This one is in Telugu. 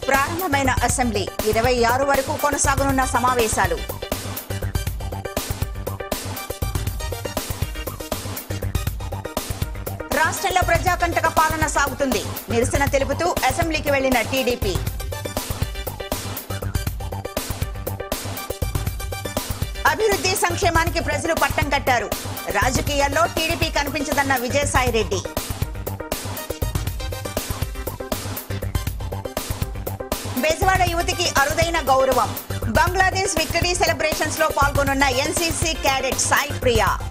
ప్రారంభమైన అసెంబ్లీ ఇరవై ఆరు వరకు కొనసాగనున్న సమావేశాలు రాష్ట్రంలో ప్రజాకంటక పాలన సాగుతుంది నిరసన తెలుపుతూ అసెంబ్లీకి వెళ్లిన టీడీపీ అభివృద్ధి సంక్షేమానికి ప్రజలు పట్టం కట్టారు రాజకీయాల్లో టీడీపీ కనిపించదన్న విజయసాయిరెడ్డి బెజవాడ యువతికి అరుదైన గౌరవం బంగ్లాదేశ్ విక్టరీ సెలబ్రేషన్స్ లో పాల్గొనున్న ఎన్సీసీ క్యాడెట్ సాయి ప్రియా